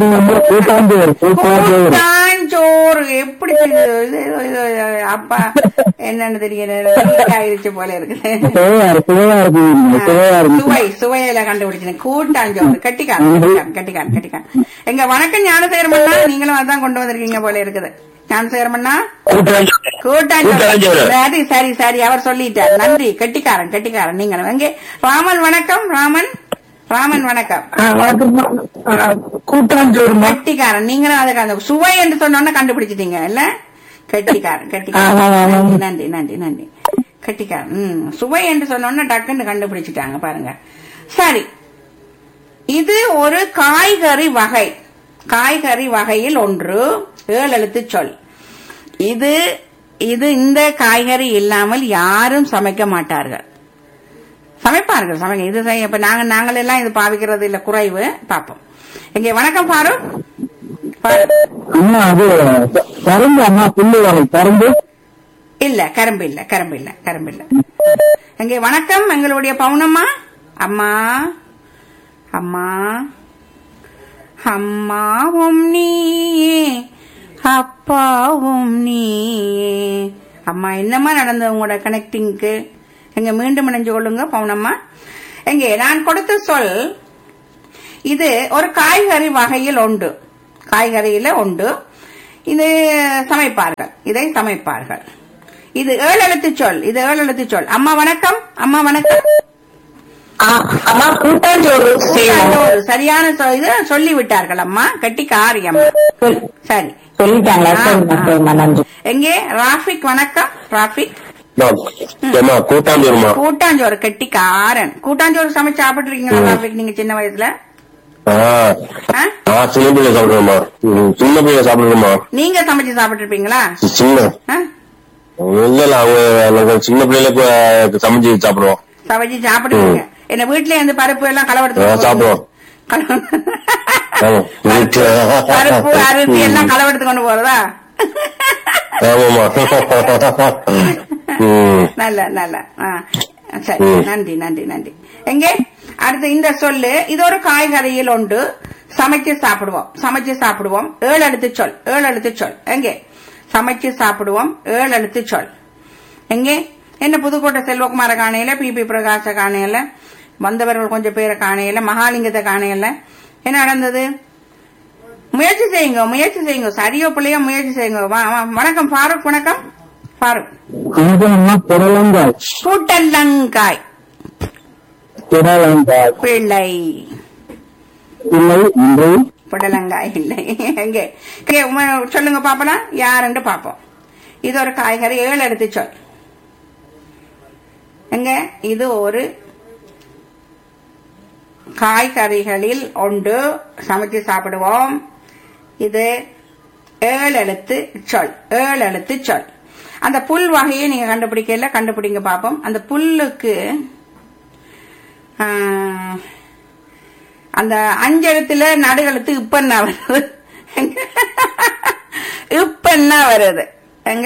வந்து கூட்டாஞ்சோறு கூட்டாஞ்சோறு கூட்டாஞ்சோறு எப்படி தெரியுது? இது, இது, இது, அப்பா என்னன்னு தெரியல ஆயிடுச்சு போல இருக்குது சுவையா இருக்கு சுவையா இருக்கு சுவையா இருக்கு சுவை சுவையில கண்டுபிடிச்சேன் கூட்டாஞ்சோறு கட்டிக்கான் கட்டிக்கான் கட்டிக்கான் கட்டிக்கான் எங்க வணக்கம் ஞானசேகரமண்ணா நீங்களும் அதான் கொண்டு வந்திருக்கீங்க போல இருக்குது ஞானசேகரமண்ணா கூட்டாஞ்சோறு கூட்டாஞ்சோறு கூட்டாஞ்சோறு. சரி சரி சரி அவர் சொல்லிட்டார் நன்றி கட்டிக்காரன் கட்டிக்காரன் நீங்களும் எங்கே ராமன் வணக்கம் ராமன் ராமன் வணக்கம் கூட்டாஞ்சோறுமா கட்டிக்காரன் நீங்களும் அதுக்கு அந்த சுவை என்று சொன்னோன்னா கண்டுபிடிச்சிட்டீங்க இல்ல கட்டிக்காரன் ஆமா, கட்டிக்காரன் ஆமா. நன்றி, நன்றி நன்றி நன்றி கட்டிக்காரன் ம் சுவை என்று சொன்னோன்னா டக்குன்னு கண்டுபிடிச்சிட்டாங்க பாருங்க சரி இது ஒரு காய்கறி வகை காய்கறி வகையில் ஒன்று ஏழு எழுத்து சொல் இது இது இந்த காய்கறி இல்லாமல் யாரும் சமைக்க மாட்டார்கள் சமைப்பார்கள் சமைக்க இது செய்ய- இப்ப நாங்க நாங்கள் எல்லாம் இது பாவிக்கிறது இல்ல குறைவு பாப்போம் இங்க வணக்கம் பாரு அம்மா அது கரும்பு அம்மா புல்லு வகை கரும்பு இல்ல கரும்பு இல்ல கரும்பு இல்ல கரும்பு இல்ல இங்கே வணக்கம் எங்களுடைய பவுனம்மா அம்மா அம்மா அம்மாவும் நீயே அப்பாவும் நீயே அம்மா என்னம்மா நடந்தது உங்களோட கனெக்டிங்க்கு எங்க மீண்டும் இணைஞ்சு கொள்ளுங்க பவுனம்மா எங்கே நான் கொடுத்த சொல் இது ஒரு காய்கறி வகையில் உண்டு காய்கறியில உண்டு இது சமைப்பார்கள் இதை சமைப்பார்கள் இது ஏழு எழுத்து சொல் இது ஏழு எழுத்து சொல் அம்மா வணக்கம் அம்மா வணக்கம் அம்மா கூட்டாஞ்சோறு கூட்டாஞ்சோறு. சரியான சொ- இது சொல்லி விட்டார்கள் அம்மா கட்டி காரியம் சரி சொல்லிட்டாங்களா சரிம்மா சரிம்மா நன்றி எங்கே ராஃபிக் வணக்கம் ராஃபிக் ஏமா கூட்டாஞ்சோறுமா கூட்டாஞ்சோறு கட்டி காரன் கூட்டாஞ்சோறு சமைச்சு சாப்பிட்டுருக்கீங்களா ராஃபிக் நீங்க சின்ன வயசுல ஆ ஆ? ஆ சின்ன பிள்ளை சாப்பிடுறோமா சின்ன பிள்ளை சாப்பிடுறோமா நீங்க சமைச்சு சாப்பிட்டு இருப்பீங்களா சின்ன ஆ? இல்ல இல்ல அவங்க நாங்க சின்ன பிள்ளைல இப்ப சமைச்சு சாப்பிடுவோம் சமைச்சு சாப்பிடுவீங்க என்ன வீட்லயே இந்த பருப்பு எல்லாம் களவெடுத்து ஆ, சாப்பிடுவோம். ஆமா. பருப்பு அரிசி எல்லாம் களவெடுத்து கொண்டு போறதா ஆமாமா ம் நல்ல நல்ல ஆ, சரி ம். நன்றி நன்றி நன்றி எங்கே அடுத்து இந்த சொல்லு இது ஒரு காய்கறியில் உண்டு சமைச்சு சாப்பிடுவோம் சமைச்சு சாப்பிடுவோம் ஏழு எழுத்து சொல் ஏழு எழுத்து சொல் எங்கே சமைச்சு சாப்பிடுவோம் ஏழு எழுத்து சொல் எங்கே என்ன புதுக்கோட்டை செல்வகுமார காணையில பி பி பிரகாச காணையில வந்தவர்கள் கொஞ்சம் பேரை காணையில மகாலிங்கத்தை காணையில என்ன நடந்தது முயற்சி செய்யுங்க முயற்சி செய்யுங்க சரியோ பிள்ளையோ முயற்சி செய்யுங்க வா- வா. வணக்கம் ஃபாரூக் வணக்கம் ஃபாரூக் வணக்கம் அம்மா புடலங்காய் கூட்டல்லங்காய் புடலங்காய் பிள்ளை இல்லை இன்று புடலங்காய் இல்லை எங்கே கே, உம- சொல்லுங்க பாப்பலாம் யாருன்னு பாப்போம் இது ஒரு காய்கறி ஏழு எடுத்து சொல் எங்க இது ஒரு காய்கறிகளில் ஒன்று சமைச்சு சாப்பிடுவோம் இது ஏழு எழுத்து சொல் ஏழு எழுத்து சொல் அந்த புல் வகையை நீங்க கண்டுபிடிக்கல கண்டுபிடிங்க பாப்போம் அந்த புல்லுக்கு ஆ, அந்த அஞ்செழுத்துல நடுகழுத்து இப்பன்னா வருது இப்பன்னா வருது எங்க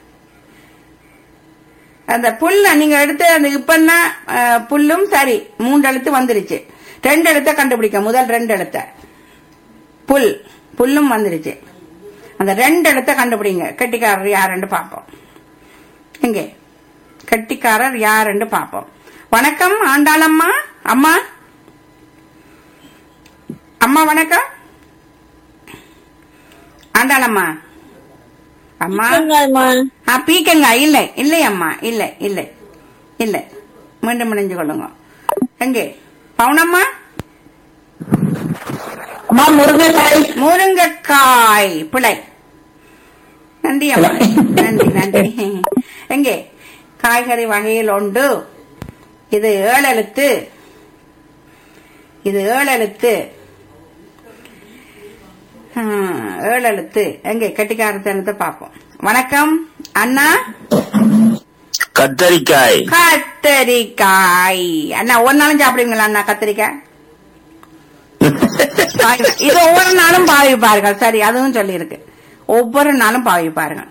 அந்த புல்ல நீங்க எடுத்து அந்த இப்பன்னா அஹ், புல்லும் சரி மூன்று எழுத்து வந்துருச்சு ரெண்டு எழுத்த கண்டுபிடிக்க முதல் ரெண்டு எழுத்த புல் புல்லும் வந்துருச்சு அந்த ரெண்டு எழுத்த கண்டுபிடிங்க கெட்டிக்காரர் யாருன்னு பார்ப்போம் எங்கே கெட்டிக்காரர் யாருன்னு பார்ப்போம் வணக்கம் ஆண்டாளம்மா அம்மா அம்மா வணக்கம் ஆண்டாளம்மா அம்மா ஆ பீக்கங்காய் இல்லை இல்லை அம்மா இல்லை இல்லை இல்லை மீண்டும் இணைஞ்சு கொள்ளுங்க எங்கே பவுனம்மா அம்மா முருங்கைக்காய் முருங்கைக்காய் பிழை நன்றி அம்மா நன்றி நன்றி எங்கே காய்கறி வகையில் உண்டு இது ஏழெழுத்து இது ஏழெழுத்து ஆ, ஏழெழுத்து எங்கே கெட்டிக்காரத்தனத்தை பார்ப்போம் வணக்கம் அண்ணா கத்தரிக்காய் கத்தரிக்காய் அண்ணா ஒரு நாளும் சாப்பிடுவீங்களா அண்ணா கத்திரிக்காய் இது ஒவ்வொரு நாளும் பாவிப்பார்கள் சரி அதுவும் சொல்லியிருக்கு ஒவ்வொரு நாளும் பாவிப்பார்கள்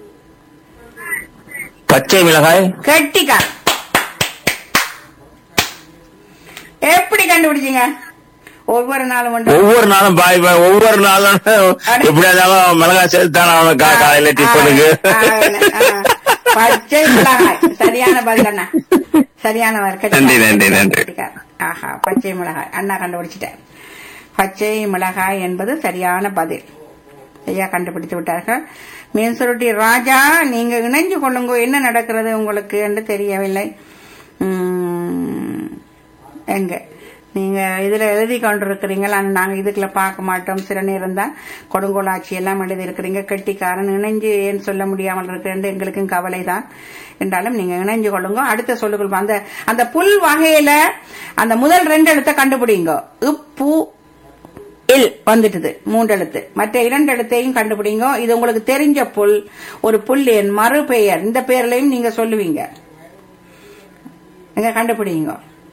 பச்சை மிளகாய் கெட்டிக்காய் எப்படி கண்டுபிடிச்சீங்க ஒவ்வொரு நாளும் வந்து ஒவ்வொரு நாளும் பாய் பாய் ஒவ்வொரு நாளும் எப்படி இருந்தாலும் மிளகாய் சேர்த்தான அவன் கா- காலையில டிஃபனுக்கு ஆ, ஆ, ஆ. பச்சை மிளகாய் சரியான பதில் அண்ணா சரியான பதில். நன்றி, நன்றி, நன்றி. கெட்டிக்காரன். ஆஹா பச்சை மிளகாய் அண்ணா கண்டுபிடிச்சிட்டேன் பச்சை மிளகாய் என்பது சரியான பதில் ஐயா கண்டுபிடித்து விட்டார்கள் மீன் சுருட்டி ராஜா நீங்க இணைஞ்சு கொள்ளுங்க என்ன நடக்கிறது உங்களுக்கு என்று தெரியவில்லை உம், எங்க நீங்க இதுல எழுதி கொண்டிருக்கிறீங்க ஆனா நாங்க இதுக்குள்ள பார்க்க மாட்டோம் சில நேரம் தான் கொடுங்கோலாட்சி எல்லாம் எழுதி இருக்கிறீங்க கெட்டிக்காரன் இணைஞ்சு ஏன் சொல்ல முடியாமல் இருக்கிறது எங்களுக்கும் கவலை தான் என்றாலும் நீங்க இணைஞ்சு கொள்ளுங்க அடுத்த சொல்லுகள் அந்த அந்த புல் வகையில அந்த முதல் ரெண்டு எழுத்தை கண்டுபிடிங்க உப்பு இல் வந்துட்டுது மூன்று எழுத்து மற்ற இரண்டு எழுத்தையும் கண்டுபிடிங்க இது உங்களுக்கு தெரிஞ்ச புல் ஒரு புல் என் மறுபெயர் இந்த பெயர்லையும் நீங்க சொல்லுவீங்க எங்க கண்டுபிடிங்க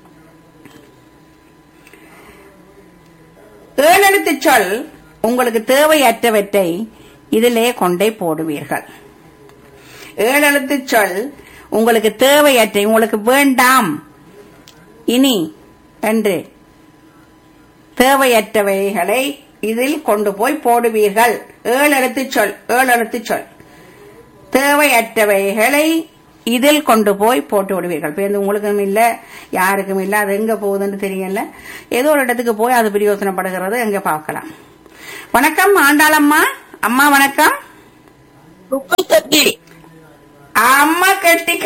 ஏழெழுத்து சொல் உங்களுக்கு தேவையற்றவற்றை இதிலே கொண்டே போடுவீர்கள் ஏழெழுத்து சொல் உங்களுக்கு தேவையற்றை உங்களுக்கு வேண்டாம் இனி என்று தேவையற்றவைகளை இதில் கொண்டு போய் போடுவீர்கள் ஏழு எழுத்து சொல் ஏழு எழுத்து சொல் தேவையற்றவைகளை இதில் கொண்டு போய் போட்டு விடுவீர்கள் இப்ப இது உங்களுக்கும் இல்ல யாருக்கும் இல்ல அது எங்க போகுதுன்னு தெரியல ஏதோ ஒரு இடத்துக்கு போய் அது பிரயோசனப்படுகிறது எங்க பார்க்கலாம் வணக்கம் ஆண்டாளம்மா அம்மா வணக்கம் குப்பை தொட்டி அம்மா கட்டி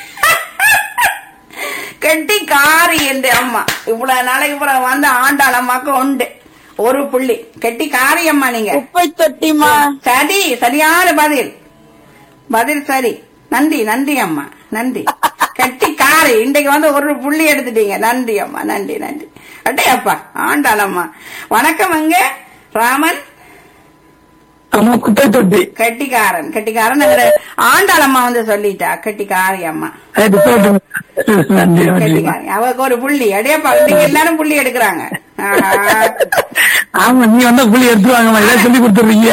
கட்டி காரி என்று அம்மா இவ்வளவு நாளைக்கு இவ்வளவு வந்த ஆண்டாள் அம்மாக்கு உண்டு ஒரு புள்ளி கெட்டி காரி அம்மா நீங்க குப்பை தொட்டிமா சரி சரியான பதில் பதில் சரி நன்றி நன்றி அம்மா நன்றி கட்டி காரி இன்றைக்கு வந்து ஒரு புள்ளி எடுத்துட்டீங்க நன்றி அம்மா நன்றி நன்றி அட்டே அப்பா ஆண்டாள் அம்மா வணக்கம் அங்க ராமன் ஆமா குப்பை தொட்டி கெட்டிக்காரன் கெட்டிக்காரன் அதுல ஆண்டாள் அம்மா வந்து சொல்லிட்டா கெட்டிக்காரி அம்மா அது போட்டுங்க. நன்றி நன்றி கெட்டிக்காரி அவருக்கு ஒரு புள்ளி அடையப்பா நீங்க எல்லாரும் புள்ளி எடுக்கிறாங்க ஆஹா. ஆமா நீ வந்தா புள்ளி எடுத்துருவாங்கம்மா இதை சொல்லி கொடுத்துருவீங்க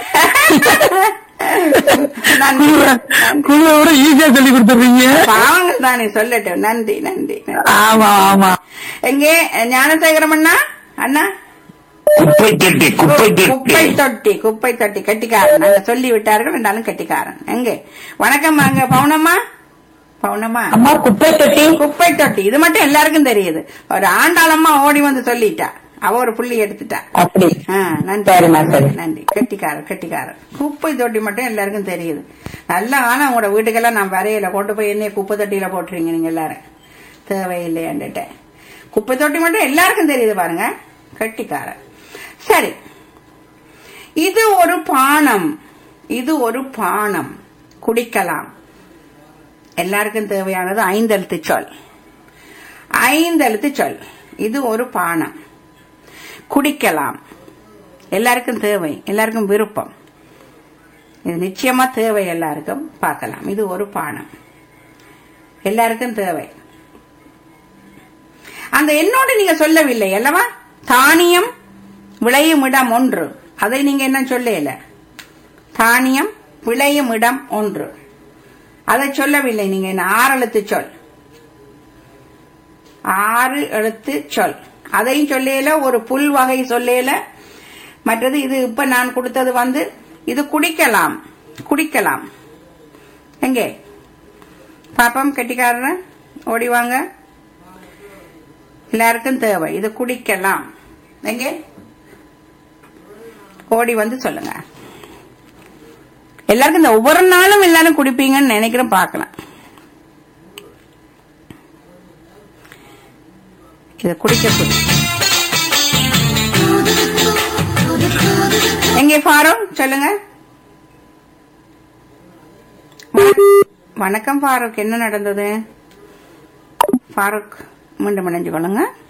நன்றி குழுவை விட ஈஸியா சொல்லி கொடுத்துருவீங்க பாவங்கள் தானே சொல்லட்டும் நன்றி நன்றி நன்றி. ஆமா ஆமா எங்கே ஞானசேகரம் அண்ணா அண்ணா குப்பை தொட்டி குப்பை குப்பை தொட்டி தொட்டி குப்பை தொட்டி கெட்டிக்காரன் நாங்க சொல்லி விட்டார்கள் என்றாலும் கெட்டிக்காரன் எங்கே வணக்கம் அங்க பவுனம்மா பவுனம்மா அம்மா குப்பை தொட்டி குப்பை தொட்டி இது மட்டும் எல்லாருக்கும் தெரியுது ஒரு ஆண்டாளம்மா ஓடி வந்து சொல்லிட்டா அவ ஒரு புள்ளி எடுத்துட்டா அப்படி ஆ, நன்றி சரிம்மா, சரி. நன்றி கெட்டிக்காரர் கெட்டிக்காரர் குப்பை தொட்டி மட்டும் எல்லாருக்கும் தெரியுது நல்லா ஆனா உங்களோட வீட்டுக்கெல்லாம் நான் வரையில கொண்டு போய் என்னைய குப்பை தொட்டியில போட்டுறீங்க நீங்க எல்லாரும் தேவையில்லையாண்டுட்ட குப்பை தொட்டி மட்டும் எல்லாருக்கும் தெரியுது பாருங்க கெட்டிக்காரர் சரி இது ஒரு பானம் இது ஒரு பானம் குடிக்கலாம் எல்லாருக்கும் தேவையானது ஐந்தெழுத்து சொல் ஐந்தெழுத்து சொல் இது ஒரு பானம் குடிக்கலாம் எல்லாருக்கும் தேவை எல்லாருக்கும் விருப்பம் இது நிச்சயமா தேவை எல்லாருக்கும் பார்க்கலாம் இது ஒரு பானம் எல்லாருக்கும் தேவை அந்த என்னோடு நீங்க சொல்லவில்லை அல்லவா தானியம் விளையும் இடம் ஒன்று அதை நீங்க என்ன சொல்லல தானியம் விளையும் இடம் ஒன்று அதை சொல்லவில்லை நீங்க என்ன ஆறு எழுத்து சொல் ஆறு எழுத்து சொல் அதையும் சொல்லல ஒரு புல் வகை சொல்லல மற்றது இது இப்ப நான் கொடுத்தது வந்து இது குடிக்கலாம் குடிக்கலாம் எங்கே பாப்பம் கெட்டிக்காரர் ஓடி வாங்க எல்லாருக்கும் தேவை இது குடிக்கலாம் எங்கே ஓடி வந்து சொல்லுங்க எல்லாருக்கும் இந்த ஒவ்வொரு நாளும் எல்லாரும் குடிப்பீங்கன்னு நினைக்கிறேன் பார்க்கலாம் இத குடிக்க சொல்லு எங்கே ஃபாரூக் சொல்லுங்க வண- வணக்கம் ஃபாரூக் என்ன நடந்தது ஃபாரூக் மீண்டும் இணைஞ்சு கொள்ளுங்க